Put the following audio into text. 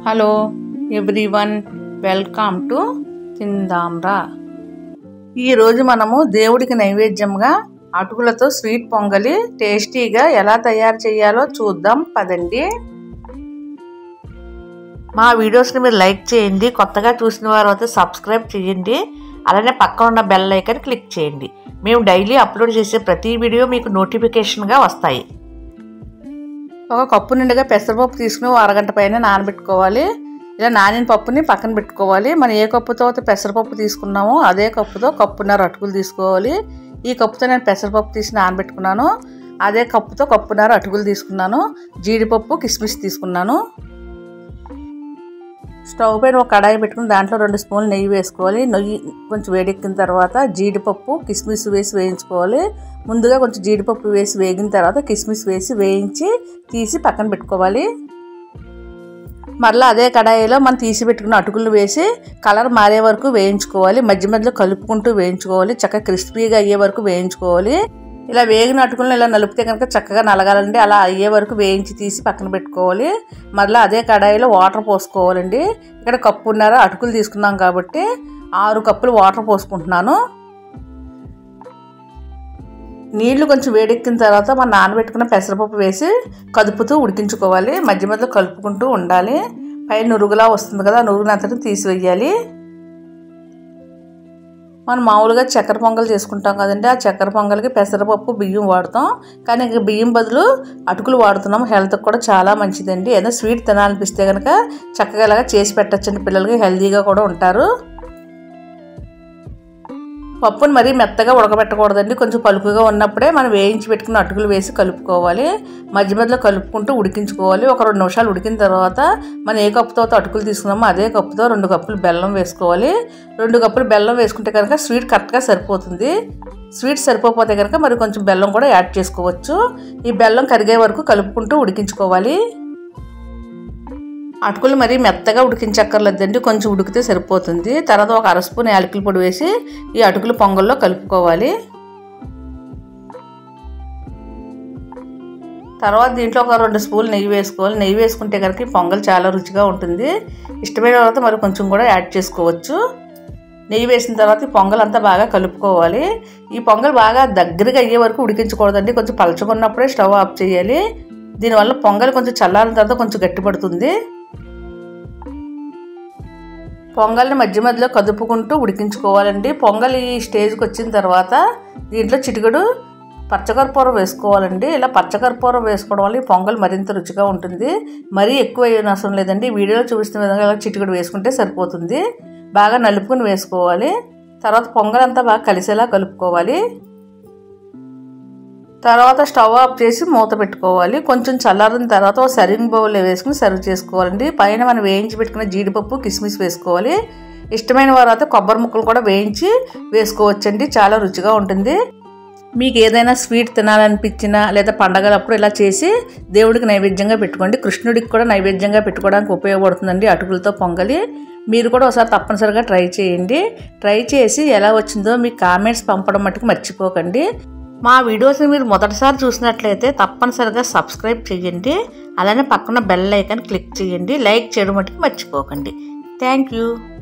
hello everyone welcome to Tindamra ఈరోజు మనము దేవుడికి నైవేద్యంగా అటుకులతో స్వీట్ పొంగలి టేస్టీగా ఎలా తయారు చేయాలో చూద్దాం పదండి మా వీడియోస్ని మీరు లైక్ చేయండి కొత్తగా చూసిన వారు అయితే సబ్స్క్రైబ్ చేయండి అలానే పక్కన ఉన్న బెల్ ఐకాన్ క్లిక్ చేయండి మేము డైలీ అప్లోడ్ చేసే ప్రతి వీడియో మీకు నోటిఫికేషన్గా వస్తాయి ఒక కప్పు నిండుగా పెసరపప్పు తీసుకుని ఓ అరగంట పైన నానబెట్టుకోవాలి ఇలా నానిన పప్పుని పక్కన పెట్టుకోవాలి మనం ఏ కప్పుతో అయితే పెసరపప్పు తీసుకున్నామో అదే కప్పుతో కప్పున్నర అటుకులు తీసుకోవాలి ఈ కప్పుతో నేను పెసరపప్పు తీసి నానబెట్టుకున్నాను అదే కప్పుతో కప్పున్నర అటుకులు తీసుకున్నాను జీడిపప్పు కిస్మిస్ తీసుకున్నాను స్టవ్ పైన ఒక కడాయి పెట్టుకుని దాంట్లో రెండు స్పూన్లు నెయ్యి వేసుకోవాలి నెయ్యి కొంచెం వేడెక్కిన తర్వాత జీడిపప్పు కిస్మిస్ వేసి వేయించుకోవాలి ముందుగా కొంచెం జీడిపప్పు వేసి వేగిన తర్వాత కిస్మిస్ వేసి వేయించి తీసి పక్కన పెట్టుకోవాలి మరలా అదే కడాయిలో మనం తీసి పెట్టుకున్న అటుకులు వేసి కలర్ మారే వరకు వేయించుకోవాలి మధ్య మధ్యలో కలుపుకుంటూ వేయించుకోవాలి చక్కగా క్రిస్పీగా అయ్యే వరకు వేయించుకోవాలి ఇలా వేగిన అటుకులను ఇలా నలిపితే కనుక చక్కగా నలగాలండి అలా అయ్యే వరకు వేయించి తీసి పక్కన పెట్టుకోవాలి మరలా అదే కడాయిలో వాటర్ పోసుకోవాలండి ఇక్కడ కప్పున్నర అటుకులు తీసుకున్నాం కాబట్టి ఆరు కప్పులు వాటర్ పోసుకుంటున్నాను నీళ్లు కొంచెం వేడెక్కిన తర్వాత మనం నానబెట్టుకున్న పెసరపప్పు వేసి కదుపుతూ ఉడికించుకోవాలి మధ్య మధ్యలో కలుపుకుంటూ ఉండాలి పై నురుగులా వస్తుంది కదా ఆ నురుగునంతటి తీసివేయాలి మనం మామూలుగా చక్కెర పొంగల్ చేసుకుంటాం కదండి ఆ చక్కెర పొంగల్కి పెసరపప్పు బియ్యం వాడతాం కానీ ఇంక బియ్యం బదులు అటుకులు వాడుతున్నాం హెల్త్కి కూడా చాలా మంచిదండి ఏదో స్వీట్ తినాలనిపిస్తే కనుక చక్కగా ఇలాగా చేసి పెట్టచ్చండి పిల్లలకి హెల్తీగా కూడా ఉంటారు పప్పుని మరీ మెత్తగా ఉడకబెట్టకూడదండి కొంచెం పలుకుగా ఉన్నప్పుడే మనం వేయించి పెట్టుకున్న అటుకులు వేసి కలుపుకోవాలి మధ్య మధ్యలో కలుపుకుంటూ ఉడికించుకోవాలి ఒక రెండు నిమిషాలు ఉడికిన తర్వాత మనం ఏ కప్పుతో అటుకులు తీసుకున్నామో అదే కప్పుతో రెండు కప్పులు బెల్లం వేసుకోవాలి రెండు కప్పులు బెల్లం వేసుకుంటే కనుక స్వీట్ కరెక్ట్గా సరిపోతుంది స్వీట్ సరిపోతే కనుక మరి కొంచెం బెల్లం కూడా యాడ్ చేసుకోవచ్చు ఈ బెల్లం కరిగే వరకు కలుపుకుంటూ ఉడికించుకోవాలి అటుకులు మరీ మెత్తగా ఉడికించక్కర్లేదండి కొంచెం ఉడికితే సరిపోతుంది తర్వాత ఒక అర స్పూన్ యాలకుల పొడి వేసి ఈ అటుకులు పొంగల్లో కలుపుకోవాలి తర్వాత దీంట్లో ఒక రెండు స్పూన్లు నెయ్యి వేసుకోవాలి నెయ్యి వేసుకుంటే కనుక ఈ పొంగల్ చాలా రుచిగా ఉంటుంది ఇష్టమైన తర్వాత మరి కొంచెం కూడా యాడ్ చేసుకోవచ్చు నెయ్యి వేసిన తర్వాత ఈ పొంగల్ అంతా బాగా కలుపుకోవాలి ఈ పొంగల్ బాగా దగ్గరగా అయ్యే వరకు ఉడికించకూడదండి కొంచెం పలచకున్నప్పుడే స్టవ్ ఆఫ్ చేయాలి దీనివల్ల పొంగల్ కొంచెం చల్లారిన తర్వాత కొంచెం గట్టిపడుతుంది పొంగల్ని మధ్య మధ్యలో కదుపుకుంటూ ఉడికించుకోవాలండి పొంగల్ ఈ స్టేజ్కి వచ్చిన తర్వాత దీంట్లో చిటికడు పచ్చకర్పూరం వేసుకోవాలండి ఇలా పచ్చకర్పూరం వేసుకోవడం వల్ల ఈ పొంగల్ మరింత రుచిగా ఉంటుంది మరీ ఎక్కువ అవసరం లేదండి వీడియోలో చూపిస్తున్న విధంగా ఇలా చిటికడు వేసుకుంటే సరిపోతుంది బాగా నలుపుకుని వేసుకోవాలి తర్వాత పొంగల్ అంతా బాగా కలిసేలా కలుపుకోవాలి తర్వాత స్టవ్ ఆఫ్ చేసి మూత పెట్టుకోవాలి కొంచెం చల్లారిన తర్వాత ఒక సర్వింగ్ బౌల్లో వేసుకుని సర్వ్ చేసుకోవాలండి పైన మనం వేయించి పెట్టుకున్న జీడిపప్పు కిస్మిస్ వేసుకోవాలి ఇష్టమైన వారు అయితే కొబ్బరి ముక్కలు కూడా వేయించి వేసుకోవచ్చండి చాలా రుచిగా ఉంటుంది మీకు ఏదైనా స్వీట్ తినాలనిపించినా లేదా పండగలప్పుడు ఇలా చేసి దేవుడికి నైవేద్యంగా పెట్టుకోండి కృష్ణుడికి కూడా నైవేద్యంగా పెట్టుకోవడానికి ఉపయోగపడుతుందండి అటుకులతో పొంగలి మీరు కూడా ఒకసారి తప్పనిసరిగా ట్రై చేయండి ట్రై చేసి ఎలా వచ్చిందో మీ కామెంట్స్ పంపడం మట్టుకు మర్చిపోకండి మా వీడియోస్ని మీరు మొదటిసారి చూసినట్లయితే తప్పనిసరిగా సబ్స్క్రైబ్ చేయండి అలానే పక్కన బెల్ ఐకాన్ క్లిక్ చేయండి లైక్ చేయడం మటుకు మర్చిపోకండి థ్యాంక్ యూ